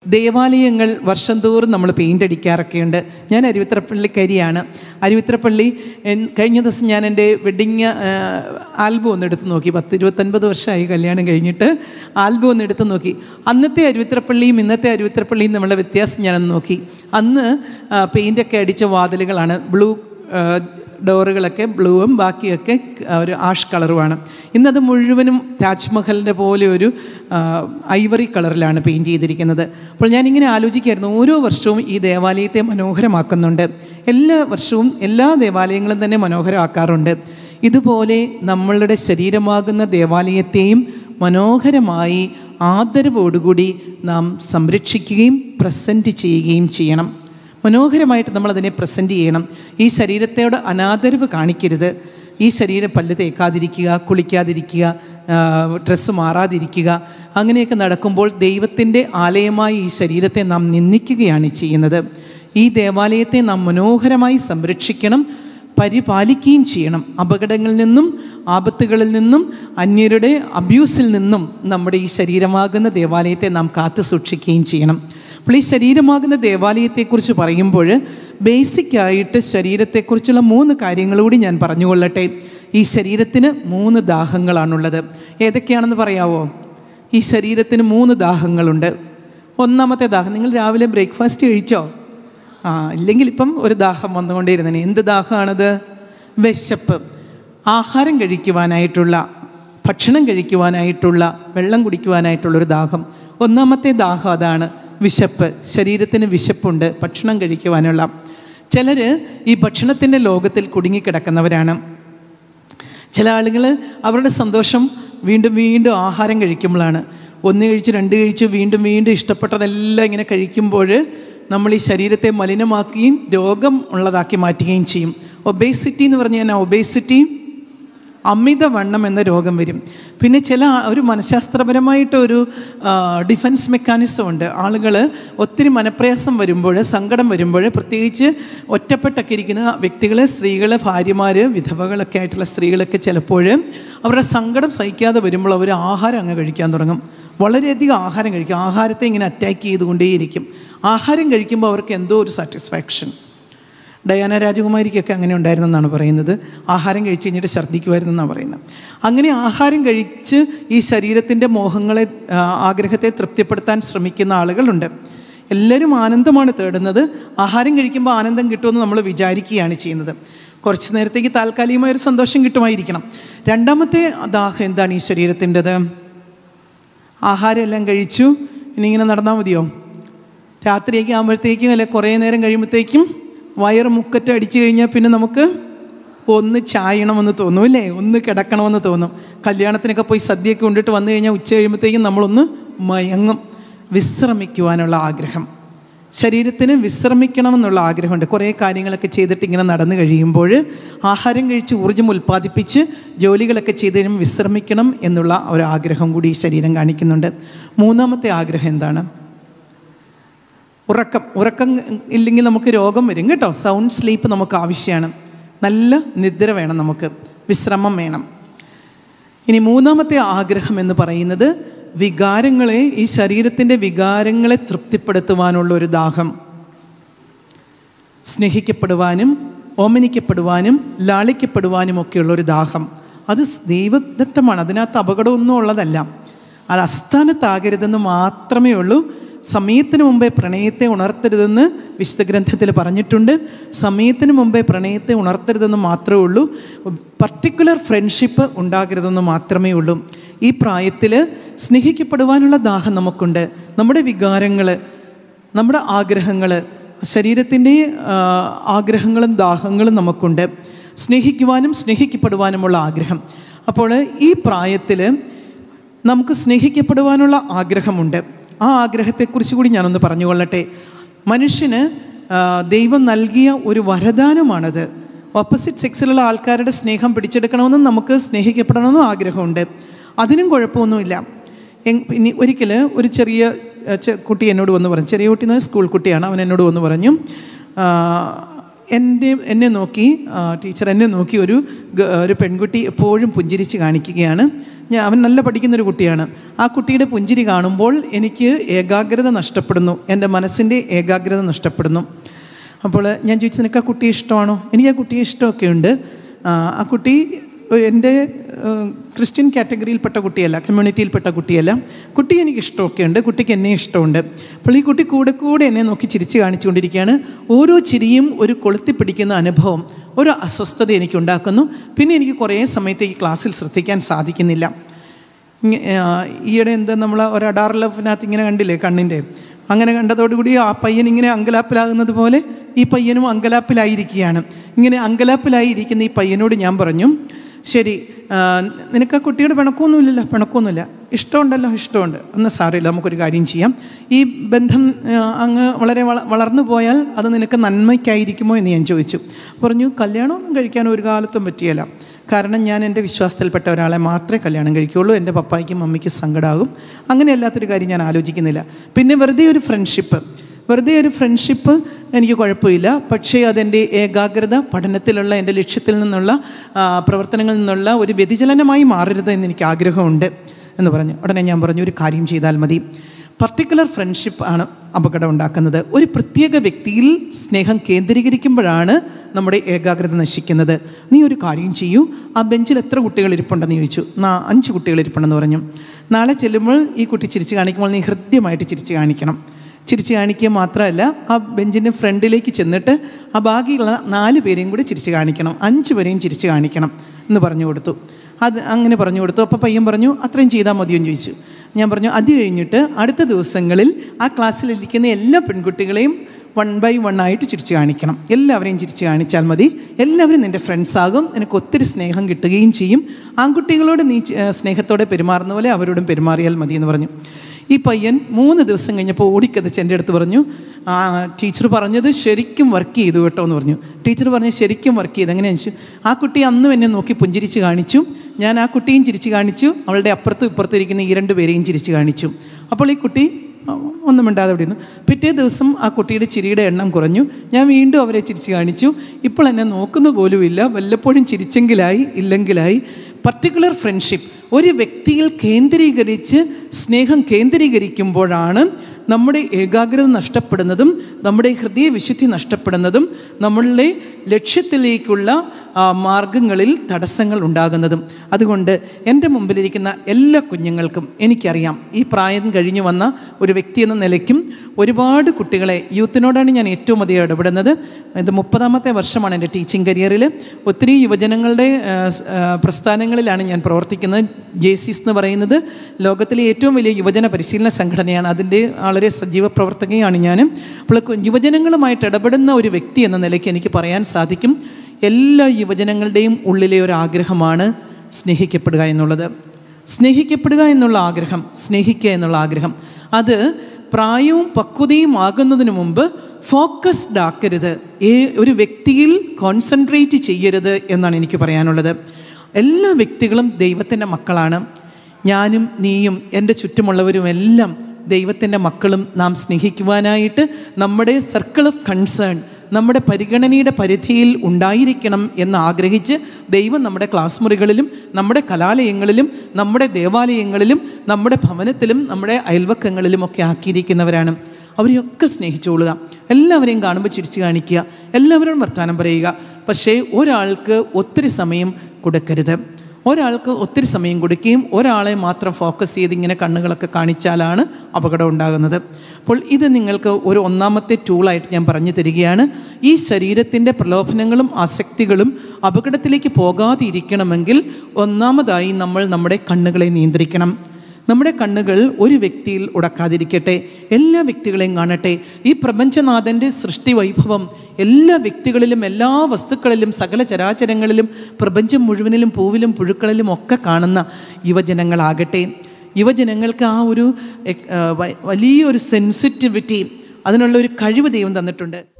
ദേവാലയങ്ങൾ വർഷം തോറും നമ്മൾ പെയിൻ്റ് അടിക്കാറൊക്കെയുണ്ട് ഞാൻ അരുവിത്രപ്പള്ളിക്കരിയാണ് അരുവിത്രപ്പള്ളി എൻ- കഴിഞ്ഞ ദിവസം ഞാൻ എൻ്റെ വെഡിങ് ആൽബം ഒന്ന് എടുത്ത് നോക്കി പത്ത് ഇരുപത്തൊൻപത് വർഷമായി കല്യാണം കഴിഞ്ഞിട്ട് ആൽബം ഒന്ന് എടുത്ത് നോക്കി അന്നത്തെ അരുവിത്രപ്പള്ളിയും ഇന്നത്തെ അരുവിത്രപ്പള്ളിയും തമ്മിലുള്ള വ്യത്യാസം ഞാനൊന്ന് നോക്കി അന്ന് പെയിൻ്റൊക്കെ അടിച്ച വാതിലുകളാണ് ബ്ലൂ ഡോറുകളൊക്കെ ബ്ലൂവും ബാക്കിയൊക്കെ ഒരു ആഷ് കളറുമാണ് ഇന്നത് മുഴുവനും താജ്മഹലിൻ്റെ പോലെ ഒരു ആ, ഐവറി കളറിലാണ് പെയിൻറ്റ് ചെയ്തിരിക്കുന്നത് അപ്പോൾ ഞാനിങ്ങനെ ആലോചിക്കായിരുന്നു ഓരോ വർഷവും ഈ ദേവാലയത്തെ മനോഹരമാക്കുന്നുണ്ട് എല്ലാ വർഷവും എല്ലാ ദേവാലയങ്ങളും തന്നെ മനോഹരമാക്കാറുണ്ട് ഇതുപോലെ നമ്മളുടെ ശരീരമാകുന്ന ദേവാലയത്തെയും മനോഹരമായി ആദരവോടുകൂടി നാം സംരക്ഷിക്കുകയും പ്രസൻറ്റ് ചെയ്യുകയും ചെയ്യണം മനോഹരമായിട്ട് നമ്മളതിനെ പ്രസൻറ്റ് ചെയ്യണം ഈ ശരീരത്തോട് അനാദരവ് കാണിക്കരുത് ഈ ശരീരം പല്ല് തേക്കാതിരിക്കുക കുളിക്കാതിരിക്കുക ഡ്രസ്സ് മാറാതിരിക്കുക അങ്ങനെയൊക്കെ നടക്കുമ്പോൾ ദൈവത്തിൻ്റെ ആലയമായി ഈ ശരീരത്തെ നാം നിന്ദിക്കുകയാണ് ചെയ്യുന്നത് ഈ ദേവാലയത്തെ നാം മനോഹരമായി സംരക്ഷിക്കണം പരിപാലിക്കുകയും ചെയ്യണം അപകടങ്ങളിൽ നിന്നും ആപത്തുകളിൽ നിന്നും അന്യരുടെ അബ്യൂസിൽ നിന്നും നമ്മുടെ ഈ ശരീരമാകുന്ന ദേവാലയത്തെ നാം കാത്തു സൂക്ഷിക്കുകയും ചെയ്യണം അപ്പോൾ ഈ ശരീരമാകുന്ന ദേവാലയത്തെക്കുറിച്ച് പറയുമ്പോൾ ബേസിക്കായിട്ട് ശരീരത്തെക്കുറിച്ചുള്ള മൂന്ന് കാര്യങ്ങൾ കൂടി ഞാൻ പറഞ്ഞുകൊള്ളട്ടെ ഈ ശരീരത്തിന് മൂന്ന് ദാഹങ്ങളാണുള്ളത് ഏതൊക്കെയാണെന്ന് പറയാവോ ഈ ശരീരത്തിന് മൂന്ന് ദാഹങ്ങളുണ്ട് ഒന്നാമത്തെ ദാഹം നിങ്ങൾ രാവിലെ ബ്രേക്ക്ഫാസ്റ്റ് കഴിച്ചോ ആ ഇല്ലെങ്കിൽ ഇപ്പം ഒരു ദാഹം വന്നുകൊണ്ടേയിരുന്നേ എന്ത് ദാഹമാണത് വിശപ്പ് ആഹാരം കഴിക്കുവാനായിട്ടുള്ള ഭക്ഷണം കഴിക്കുവാനായിട്ടുള്ള വെള്ളം കുടിക്കുവാനായിട്ടുള്ള ഒരു ദാഹം ഒന്നാമത്തെ ദാഹം അതാണ് വിശപ്പ് ശരീരത്തിന് വിശപ്പുണ്ട് ഭക്ഷണം കഴിക്കുവാനുള്ള ചിലർ ഈ ഭക്ഷണത്തിൻ്റെ ലോകത്തിൽ കുടുങ്ങിക്കിടക്കുന്നവരാണ് ചില ആളുകൾ അവരുടെ സന്തോഷം വീണ്ടും വീണ്ടും ആഹാരം കഴിക്കുമ്പോഴാണ് ഒന്ന് കഴിച്ച് രണ്ട് കഴിച്ച് വീണ്ടും വീണ്ടും ഇഷ്ടപ്പെട്ടതെല്ലാം ഇങ്ങനെ കഴിക്കുമ്പോൾ നമ്മൾ ഈ ശരീരത്തെ മലിനമാക്കുകയും രോഗം ഉള്ളതാക്കി മാറ്റുകയും ചെയ്യും ഒബേസിറ്റി എന്ന് പറഞ്ഞു കഴിഞ്ഞാൽ ഒബേസിറ്റി അമിതവണ്ണം എന്ന രോഗം വരും പിന്നെ ചില ആ- ഒരു മനഃശാസ്ത്രപരമായിട്ട് ഒരു ആ, ഡിഫൻസ് മെക്കാനിസം ഉണ്ട് ആളുകൾ ഒത്തിരി മനപ്രയാസം വരുമ്പോൾ സങ്കടം വരുമ്പോൾ പ്രത്യേകിച്ച് ഒറ്റപ്പെട്ടൊക്കെ ഇരിക്കുന്ന വ്യക്തികൾ സ്ത്രീകൾ ഭാര്യമാർ വിധവകളൊക്കെ ആയിട്ടുള്ള സ്ത്രീകളൊക്കെ ചിലപ്പോൾ അവരുടെ സങ്കടം സഹിക്കാതെ വരുമ്പോൾ അവർ ആഹാരം അങ്ങ് കഴിക്കാൻ തുടങ്ങും വളരെയധികം ആഹാരം കഴിക്കും ആഹാരത്തെ ഇങ്ങനെ അറ്റാക്ക് ചെയ്തുകൊണ്ടേയിരിക്കും ആഹാരം കഴിക്കുമ്പോൾ അവർക്ക് എന്തോ ഒരു സാറ്റിസ്ഫാക്ഷൻ ഡയാന രാജകുമാരിക്കൊക്കെ അങ്ങനെ ഉണ്ടായിരുന്നെന്നാണ് പറയുന്നത് ആഹാരം കഴിച്ച് കഴിഞ്ഞിട്ട് ഛർദ്ദിക്കുമായിരുന്നെന്നാണ് പറയുന്നത് അങ്ങനെ ആഹാരം കഴിച്ച് ഈ ശരീരത്തിൻ്റെ മോഹങ്ങളെ ആ, ആഗ്രഹത്തെ തൃപ്തിപ്പെടുത്താൻ ശ്രമിക്കുന്ന ആളുകളുണ്ട് എല്ലാവരും ആനന്ദമാണ് തേടുന്നത് ആഹാരം കഴിക്കുമ്പോൾ ആനന്ദം കിട്ടുമെന്ന് നമ്മൾ വിചാരിക്കുകയാണ് ചെയ്യുന്നത് കുറച്ച് നേരത്തേക്ക് താൽക്കാലികമായ ഒരു സന്തോഷം കിട്ടുമായിരിക്കണം രണ്ടാമത്തെ ദാഹം എന്താണ് ഈ ശരീരത്തിൻ്റെത് ആഹാരം എല്ലാം കഴിച്ചു ഇനി ഇങ്ങനെ നടന്നാൽ മതിയോ രാത്രിയൊക്കെ ആകുമ്പോഴത്തേക്കും അല്ലെ കുറേ നേരം കഴിയുമ്പോഴത്തേക്കും വയറ് മുക്കറ്റ് അടിച്ചു കഴിഞ്ഞാൽ പിന്നെ നമുക്ക് ഒന്ന് ചായണമെന്ന് തോന്നും അല്ലേ ഒന്ന് കിടക്കണമെന്ന് തോന്നും കല്യാണത്തിനൊക്കെ പോയി സദ്യയൊക്കെ കൊണ്ടിട്ട് വന്നു കഴിഞ്ഞാൽ ഉച്ച കഴിയുമ്പോഴത്തേക്കും നമ്മളൊന്ന് മയങ്ങും വിശ്രമിക്കുവാനുള്ള ആഗ്രഹം ശരീരത്തിന് വിശ്രമിക്കണമെന്നുള്ള ആഗ്രഹമുണ്ട് കുറേ കാര്യങ്ങളൊക്കെ ചെയ്തിട്ട് ഇങ്ങനെ നടന്നു കഴിയുമ്പോൾ ആഹാരം കഴിച്ച് ഊർജ്ജം ഉൽപ്പാദിപ്പിച്ച് ജോലികളൊക്കെ ചെയ്ത് കഴിയുമ്പോൾ വിശ്രമിക്കണം എന്നുള്ള ഒരു ആഗ്രഹം കൂടി ഈ ശരീരം കാണിക്കുന്നുണ്ട് മൂന്നാമത്തെ ആഗ്രഹം എന്താണ് ഉറക്കം ഉറക്കം ഇല്ലെങ്കിൽ നമുക്ക് രോഗം വരും കേട്ടോ സൗണ്ട് സ്ലീപ്പ് നമുക്ക് ആവശ്യമാണ് നല്ല നിദ്ര വേണം നമുക്ക് വിശ്രമം വേണം ഇനി മൂന്നാമത്തെ ആഗ്രഹം എന്ന് പറയുന്നത് വികാരങ്ങളെ ഈ ശരീരത്തിൻ്റെ വികാരങ്ങളെ തൃപ്തിപ്പെടുത്തുവാനുള്ള ഒരു ദാഹം സ്നേഹിക്കപ്പെടുവാനും ഓമനിക്കപ്പെടുവാനും ലാളിക്കപ്പെടുവാനും ഒക്കെയുള്ള ഒരു ദാഹം അത് ദൈവദത്തമാണ് അതിനകത്ത് അപകടമൊന്നും ഉള്ളതല്ല അത് അസ്ഥാനത്താകരുതെന്ന് മാത്രമേ ഉള്ളൂ സമയത്തിന് മുമ്പേ പ്രണയത്തെ ഉണർത്തരുതെന്ന് വിശുദ്ധ ഗ്രന്ഥത്തിൽ പറഞ്ഞിട്ടുണ്ട് സമയത്തിന് മുമ്പേ പ്രണയത്തെ ഉണർത്തരുതെന്ന് മാത്രമേ ഉള്ളൂ പർട്ടിക്കുലർ ഫ്രണ്ട്ഷിപ്പ് ഉണ്ടാകരുതെന്ന് മാത്രമേ ഉള്ളൂ ഈ പ്രായത്തിൽ സ്നേഹിക്കപ്പെടുവാനുള്ള ദാഹം നമുക്കുണ്ട് നമ്മുടെ വികാരങ്ങൾ നമ്മുടെ ആഗ്രഹങ്ങൾ ശരീരത്തിൻ്റെ ആ, ആഗ്രഹങ്ങളും ദാഹങ്ങളും നമുക്കുണ്ട് സ്നേഹിക്കുവാനും സ്നേഹിക്കപ്പെടുവാനുമുള്ള ആഗ്രഹം അപ്പോൾ ഈ പ്രായത്തിൽ നമുക്ക് സ്നേഹിക്കപ്പെടുവാനുള്ള ആഗ്രഹമുണ്ട് ആ ആഗ്രഹത്തെക്കുറിച്ച് കൂടി ഞാനൊന്ന് പറഞ്ഞുകൊള്ളട്ടെ മനുഷ്യന് ആ, ദൈവം നൽകിയ ഒരു വരദാനമാണത് ഓപ്പോസിറ്റ് സെക്സിലുള്ള ആൾക്കാരുടെ സ്നേഹം പിടിച്ചെടുക്കണമെന്നും നമുക്ക് സ്നേഹിക്കപ്പെടണമെന്നും ആഗ്രഹമുണ്ട് അതിനും കുഴപ്പമൊന്നുമില്ല എങ് ഇനി ഒരിക്കൽ ഒരു ചെറിയ ഏഹ്, ചെ- കുട്ടി എന്നോട് വന്ന് പറഞ്ഞു ചെറിയ കുട്ടി എന്ന് പറഞ്ഞാൽ സ്കൂൾ കുട്ടിയാണ് അവൻ എന്നോട് വന്ന് പറഞ്ഞു ആ, എൻ്റെ എന്നെ നോക്കി ആ, ടീച്ചർ എന്നെ നോക്കി ഒരു ഗ- ഒരു പെൺകുട്ടി എപ്പോഴും പുഞ്ചിരിച്ച് കാണിക്കുകയാണ് ഞാൻ അവൻ നല്ല പഠിക്കുന്നൊരു കുട്ടിയാണ് ആ കുട്ടിയുടെ പുഞ്ചിരി കാണുമ്പോൾ എനിക്ക് ഏകാഗ്രത നഷ്ടപ്പെടുന്നു എൻ്റെ മനസ്സിൻ്റെ ഏകാഗ്രത നഷ്ടപ്പെടുന്നു അപ്പോൾ ഞാൻ ചോദിച്ചു നിനക്ക് ആ കുട്ടിയെ ഇഷ്ടമാണോ എനിക്ക് ആ കുട്ടിയെ ഇഷ്ടമൊക്കെ ഉണ്ട് ആ, ആ കുട്ടി എൻ്റെ ഏഹ്, ക്രിസ്ത്യൻ കാറ്റഗറിയിൽപ്പെട്ട കുട്ടിയല്ല കമ്മ്യൂണിറ്റിയിൽപ്പെട്ട കുട്ടിയല്ല കുട്ടി എനിക്ക് ഇഷ്ടമൊക്കെ ഉണ്ട് കുട്ടിക്ക് എന്നെ ഇഷ്ടമുണ്ട് അപ്പോൾ ഈ കുട്ടി കൂടെ കൂടെ എന്നെ നോക്കി ചിരിച്ച് കാണിച്ചുകൊണ്ടിരിക്കുകയാണ് ഓരോ ചിരിയും ഒരു കൊളുത്തി പിടിക്കുന്ന അനുഭവം ഒരു അസ്വസ്ഥത എനിക്ക് ഉണ്ടാക്കുന്നു പിന്നെ എനിക്ക് കുറേ സമയത്തേക്ക് ക്ലാസ്സിൽ ശ്രദ്ധിക്കാൻ സാധിക്കുന്നില്ല ഇങ്ങ- ആ, ഈയിടെ എന്താ നമ്മൾ ഒരു അഡാർ ലഫിനകത്ത് ഇങ്ങനെ കണ്ടില്ലേ കണ്ണിൻ്റെ അങ്ങനെ കണ്ടതോടുകൂടി ആ പയ്യൻ ഇങ്ങനെ അങ്കലാപ്പിലാകുന്നത് പോലെ ഈ പയ്യനും അങ്കലാപ്പിലായിരിക്കുകയാണ് ഇങ്ങനെ അങ്കലാപ്പിലായിരിക്കുന്ന ഈ പയ്യനോട് ഞാൻ പറഞ്ഞു ശരി ആ, നിനക്ക് ആ കുട്ടിയോട് പിണക്കമൊന്നുമില്ലല്ലോ പിണക്കമൊന്നുമില്ല ഇഷ്ടമുണ്ടല്ലോ ഇഷ്ടമുണ്ട് എന്നാൽ സാറില്ല നമുക്കൊരു കാര്യം ചെയ്യാം ഈ ബന്ധം ആ, അങ്ങ് വളരെ വള വളർന്നു പോയാൽ അത് നിനക്ക് നന്മയ്ക്കായിരിക്കുമോ എന്ന് ഞാൻ ചോദിച്ചു പറഞ്ഞു കല്യാണമൊന്നും കഴിക്കാൻ ഒരു കാലത്തും പറ്റിയല്ല കാരണം ഞാൻ എൻ്റെ വിശ്വാസത്തിൽപ്പെട്ട ഒരാളെ മാത്രമേ കല്യാണം കഴിക്കുകയുള്ളൂ എൻ്റെ പപ്പായ്ക്കും മമ്മിക്കും സങ്കടമാകും അങ്ങനെ അല്ലാത്തൊരു കാര്യം ഞാൻ ആലോചിക്കുന്നില്ല പിന്നെ വെറുതെ ഒരു ഫ്രണ്ട്ഷിപ്പ് വെറുതെ ഒരു ഫ്രണ്ട്ഷിപ്പ് എനിക്ക് കുഴപ്പമില്ല പക്ഷേ അതെൻ്റെ ഏകാഗ്രത പഠനത്തിലുള്ള എൻ്റെ ലക്ഷ്യത്തിൽ നിന്നുള്ള ആ, പ്രവർത്തനങ്ങളിൽ നിന്നുള്ള ഒരു വ്യതിചലനമായി മാറരുത് എന്ന് എനിക്ക് ആഗ്രഹമുണ്ട് എന്ന് പറഞ്ഞു ഉടനെ ഞാൻ പറഞ്ഞു ഒരു കാര്യം ചെയ്താൽ മതി പർട്ടിക്കുലർ ഫ്രണ്ട്ഷിപ്പ് ആണ് അപകടം ഉണ്ടാക്കുന്നത് ഒരു പ്രത്യേക വ്യക്തിയിൽ സ്നേഹം കേന്ദ്രീകരിക്കുമ്പോഴാണ് നമ്മുടെ ഏകാഗ്രത നശിക്കുന്നത് നീ ഒരു കാര്യം ചെയ്യൂ ആ ബെഞ്ചിൽ എത്ര കുട്ടികൾ ഇരിപ്പുണ്ടെന്ന് ചോദിച്ചു നാ അഞ്ച് കുട്ടികൾ ഇരിപ്പുണ്ടെന്ന് പറഞ്ഞു നാളെ ചെല്ലുമ്പോൾ ഈ കുട്ടി ചിരിച്ച് കാണിക്കുമ്പോൾ നീ ഹൃദ്യമായിട്ട് ചിരിച്ച് കാണിക്കണം ചിരിച്ച് കാണിക്കുക മാത്രമല്ല ആ ബെഞ്ചിൻ്റെ ഫ്രണ്ടിലേക്ക് ചെന്നിട്ട് ആ ബാക്കിയുള്ള നാല് പേരെയും കൂടി ചിരിച്ച് കാണിക്കണം അഞ്ച് പേരെയും ചിരിച്ച് കാണിക്കണം എന്ന് പറഞ്ഞു കൊടുത്തു അത് അങ്ങനെ പറഞ്ഞു കൊടുത്തു അപ്പോൾ പയ്യൻ പറഞ്ഞു അത്രയും ചെയ്താൽ മതിയോ എന്ന് ചോദിച്ചു ഞാൻ പറഞ്ഞു അത് കഴിഞ്ഞിട്ട് അടുത്ത ദിവസങ്ങളിൽ ആ ക്ലാസ്സിലിരിക്കുന്ന എല്ലാ പെൺകുട്ടികളെയും വൺ ബൈ വൺ ആയിട്ട് ചിരിച്ച് കാണിക്കണം എല്ലാവരെയും ചിരിച്ച് കാണിച്ചാൽ മതി എല്ലാവരും നിൻ്റെ ഫ്രണ്ട്സാകും നിനക്ക് ഒത്തിരി സ്നേഹം കിട്ടുകയും ചെയ്യും ആൺകുട്ടികളോട് നീ ച- ഏഹ് സ്നേഹത്തോടെ പെരുമാറുന്ന പോലെ അവരോടും പെരുമാറിയാൽ മതി എന്ന് പറഞ്ഞു ഈ പയ്യൻ മൂന്ന് ദിവസം കഴിഞ്ഞപ്പോൾ ഓടിക്കതച്ച് എൻ്റെ അടുത്ത് പറഞ്ഞു ആ ടീച്ചർ പറഞ്ഞത് ശരിക്കും വർക്ക് ചെയ്തു കേട്ടോ എന്ന് പറഞ്ഞു ടീച്ചർ പറഞ്ഞ് ശരിക്കും വർക്ക് ചെയ്തു എങ്ങനെയാണെന്ന് വെച്ചു ആ കുട്ടി അന്നും എന്നെ നോക്കി പുഞ്ചിരിച്ച് കാണിച്ചു ഞാൻ ആ കുട്ടിയും ചിരിച്ച് കാണിച്ചു അവളുടെ അപ്പുറത്തും ഇപ്പുറത്തും ഇരിക്കുന്ന ഈ രണ്ട് പേരെയും ചിരിച്ച് കാണിച്ചു അപ്പോൾ ഈ കുട്ടി ആ, ഒന്നും മിണ്ടാതെ അവിടെ ഇരുന്നു പിറ്റേ ദിവസം ആ കുട്ടിയുടെ ചിരിയുടെ എണ്ണം കുറഞ്ഞു ഞാൻ വീണ്ടും അവരെ ചിരിച്ച് കാണിച്ചു ഇപ്പോൾ എന്നെ നോക്കുന്ന പോലുമില്ല വല്ലപ്പോഴും ചിരിച്ചെങ്കിലായി ഇല്ലെങ്കിലായി പർട്ടിക്കുലർ ഫ്രണ്ട്ഷിപ്പ് ഒരു വ്യക്തിയിൽ കേന്ദ്രീകരിച്ച് സ്നേഹം കേന്ദ്രീകരിക്കുമ്പോഴാണ് നമ്മുടെ ഏകാഗ്രത നഷ്ടപ്പെടുന്നതും നമ്മുടെ ഹൃദയവിശുദ്ധി നഷ്ടപ്പെടുന്നതും നമ്മളുടെ ലക്ഷ്യത്തിലേക്കുള്ള ആ, മാർഗങ്ങളിൽ തടസ്സങ്ങൾ ഉണ്ടാകുന്നതും അതുകൊണ്ട് എൻ്റെ മുമ്പിലിരിക്കുന്ന എല്ലാ കുഞ്ഞുങ്ങൾക്കും എനിക്കറിയാം ഈ പ്രായം കഴിഞ്ഞു വന്ന ഒരു വ്യക്തി എന്ന നിലയ്ക്കും ഒരുപാട് കുട്ടികളെ യൂത്തിനോടാണ് ഞാൻ ഏറ്റവും അധികം ഇടപെടുന്നത് ഇത് മുപ്പതാമത്തെ വർഷമാണ് എൻ്റെ ടീച്ചിങ് കരിയറിൽ ഒത്തിരി യുവജനങ്ങളുടെ ആ, സ്, ആ, പ്രസ്ഥാനങ്ങളിലാണ് ഞാൻ പ്രവർത്തിക്കുന്നത് ജെ സിസ് എന്ന് പറയുന്നത് ലോകത്തിലെ ഏറ്റവും വലിയ യുവജന പരിശീലന സംഘടനയാണ് അതിൻ്റെ വളരെ സജീവ പ്രവർത്തകയാണ് ഞാൻ അപ്പോൾ കു- യുവജനങ്ങളുമായിട്ട് ഇടപെടുന്ന ഒരു വ്യക്തി എന്ന നിലയ്ക്ക് എനിക്ക് പറയാൻ സാധിക്കും എല്ലാ യുവജനങ്ങളുടെയും ഉള്ളിലെ ഒരു ആഗ്രഹമാണ് സ്നേഹിക്കപ്പെടുക എന്നുള്ളത് സ്നേഹിക്കപ്പെടുക എന്നുള്ള ആഗ്രഹം സ്നേഹിക്കുക എന്നുള്ള ആഗ്രഹം അത് പ്രായവും പക്വതയും ആകുന്നതിന് മുമ്പ് ഫോക്കസ്ഡ് ആക്കരുത് ഏ ഒരു വ്യക്തിയിൽ കോൺസെൻട്രേറ്റ് ചെയ്യരുത് എന്നാണ് എനിക്ക് പറയാനുള്ളത് എല്ലാ വ്യക്തികളും ദൈവത്തിൻ്റെ മക്കളാണ് ഞാനും നീയും എൻ്റെ ചുറ്റുമുള്ളവരും എല്ലാം ദൈവത്തിൻ്റെ മക്കളും നാം സ്നേഹിക്കുവാനായിട്ട് നമ്മുടെ സർക്കിൾ ഓഫ് കൺസേൺ നമ്മുടെ പരിഗണനയുടെ പരിധിയിൽ ഉണ്ടായിരിക്കണം എന്ന് ആഗ്രഹിച്ച് ദൈവം നമ്മുടെ ക്ലാസ് മുറികളിലും നമ്മുടെ കലാലയങ്ങളിലും നമ്മുടെ ദേവാലയങ്ങളിലും നമ്മുടെ ഭവനത്തിലും നമ്മുടെ അയൽവക്കങ്ങളിലും ഒക്കെ ആക്കിയിരിക്കുന്നവരാണ് അവരെയൊക്കെ സ്നേഹിച്ചുകൊള്ളുക എല്ലാവരെയും കാണുമ്പോൾ ചിരിച്ചു കാണിക്കുക എല്ലാവരോടും വർത്തമാനം പറയുക പക്ഷേ ഒരാൾക്ക് ഒത്തിരി സമയം കൊടുക്കരുത് ഒരാൾക്ക് ഒത്തിരി സമയം കൊടുക്കുകയും ഒരാളെ മാത്രം ഫോക്കസ് ചെയ്ത് ഇങ്ങനെ കണ്ണുകളൊക്കെ കാണിച്ചാലാണ് അപകടം ഉണ്ടാകുന്നത് അപ്പോൾ ഇത് നിങ്ങൾക്ക് ഒരു ഒന്നാമത്തെ ടൂളായിട്ട് ഞാൻ പറഞ്ഞു തരികയാണ് ഈ ശരീരത്തിൻ്റെ പ്രലോഭനങ്ങളും ആസക്തികളും അപകടത്തിലേക്ക് പോകാതെ ഇരിക്കണമെങ്കിൽ ഒന്നാമതായി നമ്മൾ നമ്മുടെ കണ്ണുകളെ നിയന്ത്രിക്കണം നമ്മുടെ കണ്ണുകൾ ഒരു വ്യക്തിയിൽ ഉടക്കാതിരിക്കട്ടെ എല്ലാ വ്യക്തികളെയും കാണട്ടെ ഈ പ്രപഞ്ചനാഥൻ്റെ സൃഷ്ടി വൈഭവം എല്ലാ വ്യക്തികളിലും എല്ലാ വസ്തുക്കളിലും സകല ചരാചരങ്ങളിലും പ്രപഞ്ചം മുഴുവനിലും പൂവിലും പുഴുക്കളിലും ഒക്കെ കാണുന്ന യുവജനങ്ങളാകട്ടെ യുവജനങ്ങൾക്ക് ആ ഒരു എ- ആ, വ- വലിയൊരു സെൻസിറ്റിവിറ്റി അതിനുള്ള ഒരു കഴിവ് ദൈവം തന്നിട്ടുണ്ട്